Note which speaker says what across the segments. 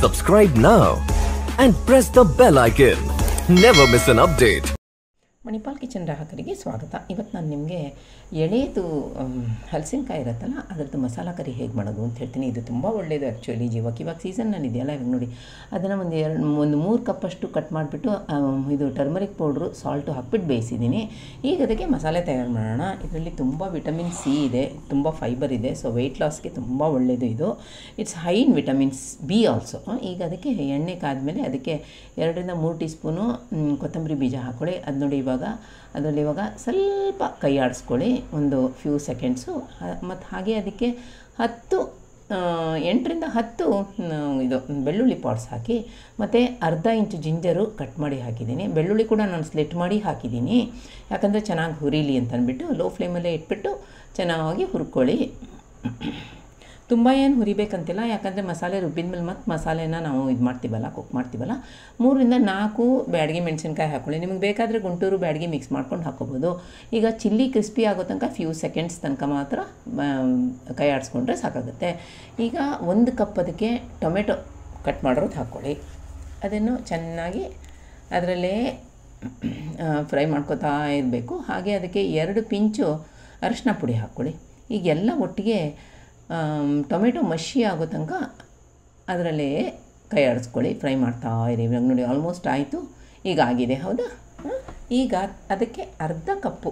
Speaker 1: Subscribe now and press the bell icon. Never miss an update.
Speaker 2: Manipal kitchen ಗ್ರಾಹಕರಿಗೆ ಸ್ವಾಗತ ಇವತ್ತು ನಾನು ನಿಮಗೆ ಎಳೆದು ಮ್, ಹಲಸಿನಕಾಯಿ ಇರುತ್ತಲ್ಲ ಅದರದ್ದು ಮಸಾಲ ಕರಿ ಹೇಗೆ ಮಾಡೋದು ಅಂತ ಹೇಳ್ತೀನಿ ಇದು ತುಂಬ ಒಳ್ಳೆಯದು ಆ್ಯಕ್ಚುಲಿ ಇವಾಗ ಇವಾಗ ಸೀಸನ್ನಲ್ಲಿ ಇದೆಯಲ್ಲ ಇವಾಗ ನೋಡಿ ಅದನ್ನು ಒಂದು ಎರಡು ಒಂದು ಮೂರು ಕಪ್ಪಷ್ಟು ಕಟ್ ಮಾಡಿಬಿಟ್ಟು ಇದು ಟರ್ಮರಿಕ್ ಪೌಡ್ರು ಸಾಲ್ಟು ಹಾಕ್ಬಿಟ್ಟು ಬೇಯಿಸಿದ್ದೀನಿ ಈಗ ಅದಕ್ಕೆ ಮಸಾಲೆ ತಯಾರು ಮಾಡೋಣ ಇದರಲ್ಲಿ ತುಂಬ ವಿಟಮಿನ್ ಸಿ ಇದೆ ತುಂಬ ಫೈಬರ್ ಇದೆ ಸೊ ವೆಯ್ಟ್ ಲಾಸ್ಗೆ ತುಂಬ ಒಳ್ಳೆಯದು ಇದು it's high in vitamins B also ಈಗ ಅದಕ್ಕೆ ಎಣ್ಣೆ ಕಾದ್ಮೇಲೆ ಅದಕ್ಕೆ ಎರಡರಿಂದ ಮೂರು ಟೀ ಸ್ಪೂನು ಮ್, ಕೊತ್ತಂಬರಿ ಬೀಜ ಹಾಕ್ಕೊಳ್ಳಿ ಅದು ನೋಡಿ ಇವಾಗ ಅದರಲ್ಲಿ ಇವಾಗ ಸ್ವಲ್ಪ ಕೈ ಆಡಿಸ್ಕೊಳ್ಳಿ ಒಂದು ಫ್ಯೂ ಸೆಕೆಂಡ್ಸು ಮತ್ತು ಹಾಗೆ ಅದಕ್ಕೆ ಹತ್ತು ಆ, ಎಂಟರಿಂದ ಹತ್ತು ಮ್, ಇದು ಬೆಳ್ಳುಳ್ಳಿ ಪಾಟ್ಸ್ ಹಾಕಿ ಮತ್ತು ಅರ್ಧ ಇಂಚು ಜಿಂಜರು ಕಟ್ ಮಾಡಿ ಹಾಕಿದ್ದೀನಿ ಬೆಳ್ಳುಳ್ಳಿ ಕೂಡ ನಾನು ಸ್ಲಿಟ್ ಮಾಡಿ ಹಾಕಿದ್ದೀನಿ ಯಾಕಂದರೆ ಚೆನ್ನಾಗಿ ಹುರಿಲಿ ಅಂತ ಅಂದ್ಬಿಟ್ಟು ಲೋ ಫ್ಲೇಮಲ್ಲೇ ಇಟ್ಬಿಟ್ಟು ಚೆನ್ನಾಗಿ ಹುರ್ಕೊಳ್ಳಿ ತುಂಬ ಏನು ಹುರಿಬೇಕಂತಿಲ್ಲ ಯಾಕಂದರೆ ಮಸಾಲೆ ರುಬ್ಬಿದ ಮೇಲೆ ಮತ್ತೆ ಮಸಾಲೆನ ನಾವು ಇದು ಮಾಡ್ತೀವಲ್ಲ ಕುಕ್ ಮಾಡ್ತೀವಲ್ಲ ಮೂರರಿಂದ ನಾಲ್ಕು ಬ್ಯಾಡಗಿ ಮೆಣಸಿನ್ಕಾಯಿ ಹಾಕ್ಕೊಳ್ಳಿ ನಿಮಗೆ ಬೇಕಾದರೆ ಗುಂಟೂರು ಬ್ಯಾಡಗಿ ಮಿಕ್ಸ್ ಮಾಡ್ಕೊಂಡು ಹಾಕೋಬೋದು ಈಗ ಚಿಲ್ಲಿ ಕ್ರಿಸ್ಪಿ ಆಗೋ ತನಕ ಫ್ಯೂ ಸೆಕೆಂಡ್ಸ್ ತನಕ ಮಾತ್ರ ಆ, ಕೈ ಆಡಿಸ್ಕೊಂಡ್ರೆ ಸಾಕಾಗುತ್ತೆ ಈಗ ಒಂದು ಕಪ್ ಅದಕ್ಕೆ ಟೊಮೆಟೊ ಕಟ್ ಮಾಡಿರೋದು ಹಾಕ್ಕೊಳ್ಳಿ ಅದನ್ನು ಚೆನ್ನಾಗಿ ಅದರಲ್ಲೇ ಫ್ರೈ ಮಾಡ್ಕೊತಾ ಇರಬೇಕು ಹಾಗೆ ಅದಕ್ಕೆ ಎರಡು ಪಿಂಚು ಅರಿಶಿನ ಪುಡಿ ಹಾಕ್ಕೊಳ್ಳಿ ಈಗ ಎಲ್ಲ ಒಟ್ಟಿಗೆ ಆಮ್, ಟೊಮೆಟೊ ಮಷಿ ಆಗೋ ತನಕ ಅದರಲ್ಲೇ ಕೈ ಆಡಿಸ್ಕೊಳ್ಳಿ ಫ್ರೈ ಮಾಡ್ತಾ ಇರಿ ಇವಾಗ ನೋಡಿ ಆಲ್ಮೋಸ್ಟ್ ಆಯಿತು ಈಗ ಆಗಿದೆ ಹೌದಾ ಹ? ಈಗ ಅದಕ್ಕೆ ಅರ್ಧ ಕಪ್ಪು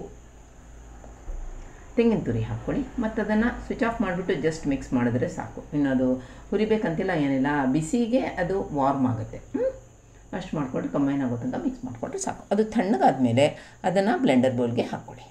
Speaker 2: ತೆಂಗಿನ ತುರಿ ಹಾಕ್ಕೊಳ್ಳಿ ಮತ್ತು ಅದನ್ನು ಸ್ವಿಚ್ ಆಫ್ ಮಾಡಿಬಿಟ್ಟು ಜಸ್ಟ್ ಮಿಕ್ಸ್ ಮಾಡಿದ್ರೆ ಸಾಕು ಇನ್ನು ಅದು ಹುರಿಬೇಕಂತಿಲ್ಲ ಏನಿಲ್ಲ ಬಿಸಿಗೆ ಅದು ವಾರ್ಮ್ ಆಗುತ್ತೆ ಅಷ್ಟು ಮಾಡಿಕೊಂಡು ಕಂಬೈನ್ ಆಗೋ ತನಕ ಮಿಕ್ಸ್ ಮಾಡಿಕೊಂಡ್ರೆ ಸಾಕು ಅದು ತಣ್ಣಗಾದ್ಮೇಲೆ ಅದನ್ನು ಬ್ಲೆಂಡರ್ ಬೌಲ್ಗೆ ಹಾಕ್ಕೊಳ್ಳಿ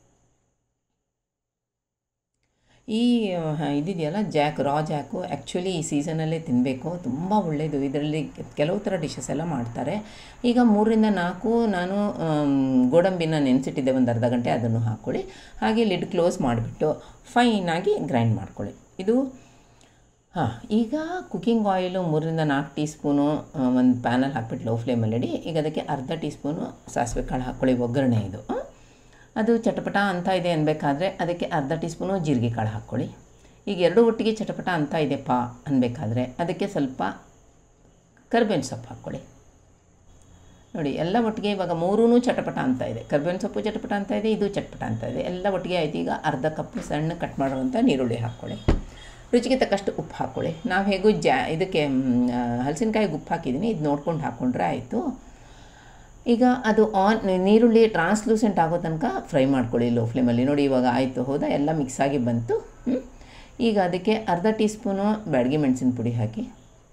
Speaker 2: ಈ ಹ, ಇದಿದೆಯಲ್ಲ ಜಾಕ್ ರಾ ಜಾಕು ಆ್ಯಕ್ಚುಲಿ ಈ ಸೀಸನಲ್ಲೇ ತಿನ್ನಬೇಕು ತುಂಬ ಒಳ್ಳೆಯದು ಇದರಲ್ಲಿ ಕೆಲವು ಥರ ಡಿಶಸ್ ಎಲ್ಲ ಮಾಡ್ತಾರೆ ಈಗ ಮೂರರಿಂದ ನಾಲ್ಕು ನಾನು ಆಮ್, ಗೋಡಂಬಿನ ನೆನೆಸಿಟ್ಟಿದ್ದೆ ಒಂದು ಅರ್ಧ ಗಂಟೆ ಅದನ್ನು ಹಾಕ್ಕೊಳ್ಳಿ ಹಾಗೆ ಲಿಡ್ ಕ್ಲೋಸ್ ಮಾಡಿಬಿಟ್ಟು ಫೈನಾಗಿ ಗ್ರೈಂಡ್ ಮಾಡ್ಕೊಳ್ಳಿ ಇದು ಹಾಂ ಈಗ ಕುಕ್ಕಿಂಗ್ ಆಯಿಲು ಮೂರರಿಂದ ನಾಲ್ಕು ಟೀ ಸ್ಪೂನು ಒಂದು ಪ್ಯಾನಲ್ಲಿ ಹಾಕ್ಬಿಟ್ಟು ಲೋ ಫ್ಲೇಮಲ್ಲಿ ಇಡಿ ಈಗ ಅದಕ್ಕೆ ಅರ್ಧ ಟೀ ಸ್ಪೂನು ಸಾಸಿವೆ ಕಾಳು ಹಾಕ್ಕೊಳ್ಳಿ ಒಗ್ಗರಣೆ ಇದು ಆ? ಅದು ಚಟಪಟ ಅಂತ ಇದೆ ಅನ್ಬೇಕಾದ್ರೆ ಅದಕ್ಕೆ ಅರ್ಧ ಟೀ ಸ್ಪೂನು ಜೀರಿಗೆ ಕಾಳು ಹಾಕ್ಕೊಳ್ಳಿ ಈಗ ಎರಡು ಒಟ್ಟಿಗೆ ಚಟಪಟ ಅಂತ ಇದೆಪ್ಪ ಅನ್ಬೇಕಾದ್ರೆ ಅದಕ್ಕೆ ಸ್ವಲ್ಪ ಕರ್ಬೇವಿನ ಸೊಪ್ಪು ಹಾಕ್ಕೊಳ್ಳಿ ನೋಡಿ ಎಲ್ಲ ಒಟ್ಟಿಗೆ ಇವಾಗ ಮೂರೂ ಚಟಪಟ ಅಂತ ಇದೆ ಕರ್ಬೇವಿನ ಸೊಪ್ಪು ಚಟಪಟ ಅಂತ ಇದೆ ಇದು ಚಟಪಟ ಅಂತ ಇದೆ ಎಲ್ಲ ಒಟ್ಟಿಗೆ ಆಯ್ತು ಈಗ ಅರ್ಧ ಕಪ್ ಸಣ್ಣ ಕಟ್ ಮಾಡಿರುವಂಥ ನೀರುಳ್ಳಿ ಹಾಕ್ಕೊಳ್ಳಿ ರುಚಿಗೆ ತಕ್ಕಷ್ಟು ಉಪ್ಪು ಹಾಕ್ಕೊಳ್ಳಿ ನಾವು ಹೇಗೂ ಜಾ ಇದಕ್ಕೆ ಮ್, ಆ, ಹಲಸಿನಕಾಯಿಗೆ ಉಪ್ಪು ಹಾಕಿದ್ದೀನಿ ಇದು ನೋಡ್ಕೊಂಡು ಹಾಕ್ಕೊಂಡ್ರೆ ಆಯಿತು ಈಗ ಅದು ಆನ್ ನೀರುಳ್ಳಿ ಟ್ರಾನ್ಸ್ಲೂಸೆಂಟ್ ಆಗೋ ತನಕ ಫ್ರೈ ಮಾಡ್ಕೊಳ್ಳಿ ಲೋ ಫ್ಲೇಮಲ್ಲಿ ನೋಡಿ ಇವಾಗ ಆಯಿತು ಹೌದಾ ಎಲ್ಲ ಮಿಕ್ಸ್ ಆಗಿ ಬಂತು ಹ್ಮ್? ಈಗ ಅದಕ್ಕೆ ಅರ್ಧ ಟೀ ಸ್ಪೂನು ಬ್ಯಾಡಗಿ ಮೆಣಸಿನ ಪುಡಿ ಹಾಕಿ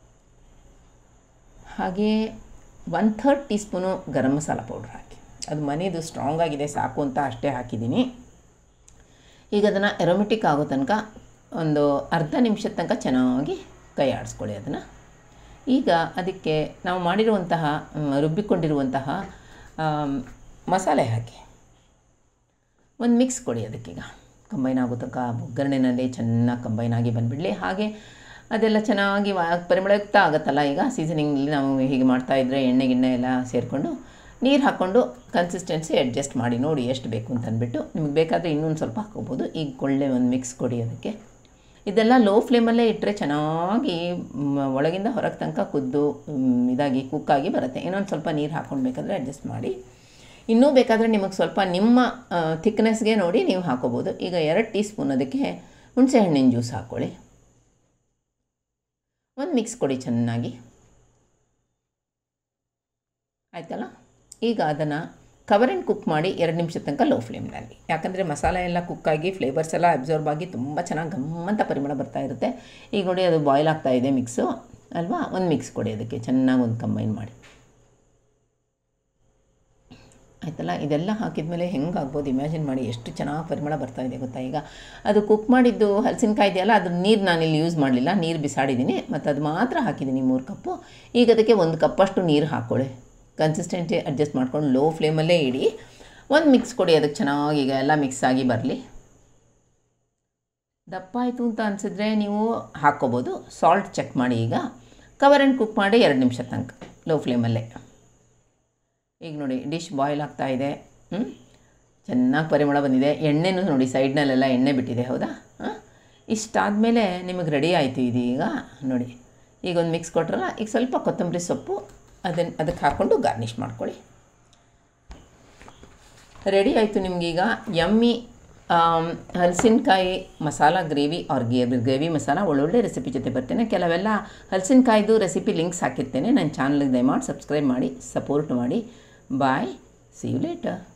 Speaker 2: ಹಾಗೆ one third teaspoon garam masala powder ಹಾಕಿ ಅದು ಮನೆಯದು ಸ್ಟ್ರಾಂಗ್ ಆಗಿದೆ ಸಾಕು ಅಂತ ಅಷ್ಟೇ ಹಾಕಿದ್ದೀನಿ ಈಗ ಅದನ್ನು ಎರೋಮೆಟಿಕ್ ಆಗೋ ತನಕ ಒಂದು ಅರ್ಧ ನಿಮಿಷದ ತನಕ ಚೆನ್ನಾಗಿ ಕೈ ಆಡಿಸ್ಕೊಳ್ಳಿ ಅದನ್ನು ಈಗ ಅದಕ್ಕೆ ನಾವು ಮಾಡಿರುವಂತಹ ಮ್, ರುಬ್ಬಿಕೊಂಡಿರುವಂತಹ ಆಮ್, ಮಸಾಲೆ ಹಾಕಿ ಒಂದು ಮಿಕ್ಸ್ ಕೊಡಿ ಅದಕ್ಕೀಗ ಕಂಬೈನ್ ಆಗೋ ತನಕ ಒಗ್ಗರಣೆನಲ್ಲಿ ಚೆನ್ನಾಗಿ ಕಂಬೈನ್ ಆಗಿ ಬಂದುಬಿಡಲಿ ಹಾಗೆ ಅದೆಲ್ಲ ಚೆನ್ನಾಗಿ ವಾ ಪರಿಮಳಯುಕ್ತ ಆಗುತ್ತಲ್ಲ ಈಗ ಸೀಸನಿಂಗಲ್ಲಿ ನಾವು ಹೀಗೆ ಮಾಡ್ತಾ ಇದ್ದರೆ ಎಣ್ಣೆ ಗಿಣ್ಣೆ ಎಲ್ಲ ಸೇರಿಕೊಂಡು ನೀರು ಹಾಕ್ಕೊಂಡು ಕನ್ಸಿಸ್ಟೆನ್ಸಿ ಅಡ್ಜಸ್ಟ್ ಮಾಡಿ ನೋಡಿ ಎಷ್ಟು ಬೇಕು ಅಂತ ಅಂದ್ಬಿಟ್ಟು ನಿಮಗೆ ಬೇಕಾದರೆ ಇನ್ನೊಂದು ಸ್ವಲ್ಪ ಹಾಕ್ಕೋಬೋದು ಈಗ ಒಳ್ಳೆ ಒಂದು ಮಿಕ್ಸ್ ಕೊಡಿ ಅದಕ್ಕೆ ಇದೆಲ್ಲ ಲೋ ಫ್ಲೇಮಲ್ಲೇ ಇಟ್ಟರೆ ಚೆನ್ನಾಗಿ ಮ್, ಒಳಗಿಂದ ಹೊರಗೆ ತನಕ ಕುದ್ದು ಮ್, ಇದಾಗಿ ಕುಕ್ಕಾಗಿ ಬರುತ್ತೆ ಇನ್ನೊಂದು ಸ್ವಲ್ಪ ನೀರು ಹಾಕ್ಕೊಂಡು ಬೇಕಾದರೆ ಅಡ್ಜಸ್ಟ್ ಮಾಡಿ ಇನ್ನೂ ಬೇಕಾದರೆ ನಿಮಗೆ ಸ್ವಲ್ಪ ನಿಮ್ಮ ಥಿಕ್ನೆಸ್ಗೆ ನೋಡಿ ನೀವು ಹಾಕೋಬೋದು ಈಗ ಎರಡು ಟೀ ಸ್ಪೂನ್ ಅದಕ್ಕೆ ಹುಣಸೆ ಹಣ್ಣಿನ ಜ್ಯೂಸ್ ಹಾಕ್ಕೊಳ್ಳಿ ಒಂದು ಮಿಕ್ಸ್ ಕೊಡಿ ಚೆನ್ನಾಗಿ ಆಯ್ತಲ್ಲ ಈಗ ಅದನ್ನು ಕವರ್ ಆ್ಯಂಡ್ ಕುಕ್ ಮಾಡಿ ಎರಡು ನಿಮಿಷದ ತನಕ ಲೋ ಫ್ಲೇಮ್ನಲ್ಲಿ ಯಾಕಂದರೆ ಮಸಾಲೆ ಎಲ್ಲ ಕುಕ್ಕಾಗಿ ಫ್ಲೇವರ್ಸ್ ಎಲ್ಲ ಅಬ್ಸರ್ವ್ ಆಗಿ ತುಂಬ ಚೆನ್ನಾಗಿ ಗಮ್ಮಂತ ಪರಿಮಳ ಬರ್ತಾ ಇರುತ್ತೆ ಈಗ ನೋಡಿ ಅದು ಬಾಯ್ಲ್ ಆಗ್ತಾ ಇದೆ ಮಿಕ್ಸು ಅಲ್ವಾ ಒಂದು ಮಿಕ್ಸ್ ಕೊಡಿ ಅದಕ್ಕೆ ಚೆನ್ನಾಗಿ ಒಂದು ಕಂಬೈನ್ ಮಾಡಿ ಆಯ್ತಲ್ಲ ಇದೆಲ್ಲ ಹಾಕಿದ್ಮೇಲೆ ಹೆಂಗೆ ಆಗ್ಬೋದು ಇಮ್ಯಾಜಿನ್ ಮಾಡಿ ಎಷ್ಟು ಚೆನ್ನಾಗಿ ಪರಿಮಳ ಬರ್ತಾ ಇದೆ ಗೊತ್ತಾ ಈಗ ಅದು ಕುಕ್ ಮಾಡಿದ್ದು ಹಲಸಿನಕಾಯಿ ಇದೆಯಲ್ಲ ಅದು ನೀರು ನಾನಿಲ್ಲಿ ಯೂಸ್ ಮಾಡಲಿಲ್ಲ ನೀರು ಬಿಸಾಡಿದ್ದೀನಿ ಮತ್ತು ಅದು ಮಾತ್ರ ಹಾಕಿದ್ದೀನಿ ಮೂರು ಕಪ್ಪು ಈಗ ಅದಕ್ಕೆ ಒಂದು ಕಪ್ಪಷ್ಟು ನೀರು ಹಾಕ್ಕೊಳ್ಳಿ ಕನ್ಸಿಸ್ಟೆನ್ಸಿ ಅಡ್ಜಸ್ಟ್ ಮಾಡ್ಕೊಂಡು ಲೋ ಫ್ಲೇಮಲ್ಲೇ ಇಡಿ ಒಂದು ಮಿಕ್ಸ್ ಕೊಡಿ ಅದಕ್ಕೆ ಚೆನ್ನಾಗಿ ಈಗ ಎಲ್ಲ ಮಿಕ್ಸ್ ಆಗಿ ಬರಲಿ ದಪ್ಪ ಆಯಿತು ಅಂತ ಅನಿಸಿದ್ರೆ ನೀವು ಹಾಕ್ಕೋಬೋದು ಸಾಲ್ಟ್ ಚೆಕ್ ಮಾಡಿ ಈಗ ಕವರ್ ಆ್ಯಂಡ್ ಕುಕ್ ಮಾಡಿ ಎರಡು ನಿಮಿಷ ತನಕ ಲೋ ಫ್ಲೇಮಲ್ಲೇ ಈಗ ನೋಡಿ ಡಿಶ್ ಬಾಯ್ಲ್ ಆಗ್ತಾ ಇದೆ ಹ್ಞೂ ಚೆನ್ನಾಗಿ ಪರಿಮಳ ಬಂದಿದೆ ಎಣ್ಣೆನೂ ನೋಡಿ ಸೈಡ್ನಲ್ಲೆಲ್ಲ ಎಣ್ಣೆ ಬಿಟ್ಟಿದೆ ಹೌದಾ ಹಾಂ ಇಷ್ಟಾದಮೇಲೆ ನಿಮಗೆ ರೆಡಿ ಆಯಿತು ಇದೀಗ ನೋಡಿ ಈಗ ಒಂದು ಮಿಕ್ಸ್ ಕೊಟ್ರಲ್ಲ ಈಗ ಸ್ವಲ್ಪ ಕೊತ್ತಂಬರಿ ಸೊಪ್ಪು ಅದನ್ನು ಅದಕ್ಕೆ ಹಾಕ್ಕೊಂಡು ಗಾರ್ನಿಷ್ ಮಾಡ್ಕೊಳ್ಳಿ ರೆಡಿ ಆಯಿತು ನಿಮಗೀಗ ಯಮ್ಮಿ ಹಲಸಿನಕಾಯಿ masala gravy or gravy masala ಒಳ್ಳೊಳ್ಳೆ ರೆಸಿಪಿ ಜೊತೆ ಬರ್ತೇನೆ ಕೆಲವೆಲ್ಲ ಹಲಸಿನಕಾಯ್ದು ರೆಸಿಪಿ ಲಿಂಕ್ಸ್ ಹಾಕಿರ್ತೇನೆ ನನ್ನ ಚಾನಲ್ಗೆ ದಯಮಾಡಿ ಸಬ್ಸ್ಕ್ರೈಬ್ ಮಾಡಿ ಸಪೋರ್ಟ್ ಮಾಡಿ ಬಾಯ್ ಸಿ ಯು ಲೇಟರ್